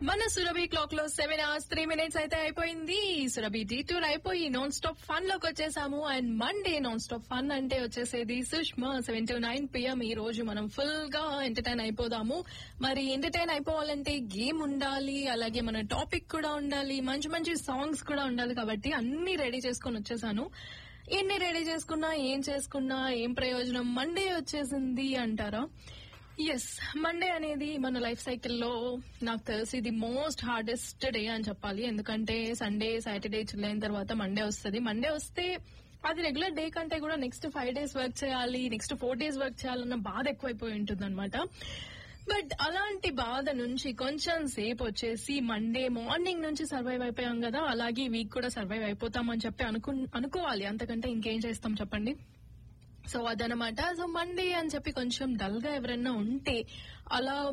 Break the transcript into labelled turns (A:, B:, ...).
A: మన సురభి క్లాక్ లో seven hours three minutes అయితే అయిపోయింది సురభి టీ టూర్ అయిపోయి నాన్ స్టాప్ ఫన్ లోకి వచ్చేసాము and Monday non stop fun అంటే వచ్చేసేది Sushma seven to nine PM ఈ రోజు మనం ఫుల్ గా ఎంటర్టైన్ అయిపోదాము మరి ఎంటర్టైన్ అయిపోవాలంటే గేమ్ ఉండాలి అలాగే మన టాపిక్ కూడా ఉండాలి మంచి మంచి సాంగ్స్ కూడా ఉండాలి కాబట్టి అన్ని రెడీ చేసుకొని వచ్చేసాను ఎన్ని రెడీ చేసుకున్నా ఏం చేసుకున్నా ఏం ప్రయోజనం మండే వచ్చేసింది అంటారా ఎస్ మండే అనేది మన లైఫ్ సైకిల్లో నాకు తెలిసి ఇది మోస్ట్ హార్డెస్ట్ డే అని చెప్పాలి ఎందుకంటే సండే సాటర్డే చిల్లైన తర్వాత మండే వస్తుంది మండే వస్తే అది రెగ్యులర్ డే కంటే కూడా నెక్స్ట్ ఫైవ్ డేస్ వర్క్ చేయాలి నెక్స్ట్ ఫోర్ డేస్ వర్క్ చేయాలన్న బాధ ఎక్కువైపోయి ఉంటుంది అనమాట బట్ అలాంటి బాధ నుంచి కొంచెం సేపు వచ్చేసి మండే మార్నింగ్ నుంచి సర్వైవ్ అయిపోయాం కదా అలాగే వీక్ కూడా సర్వైవ్ అయిపోతామని చెప్పి అనుకు అనుకోవాలి అంతకంటే ఇంకేం చేస్తాం చెప్పండి సో అదనమాట సో మండే అని చెప్పి కొంచెం డల్ గా ఎవరైనా ఉంటే అలా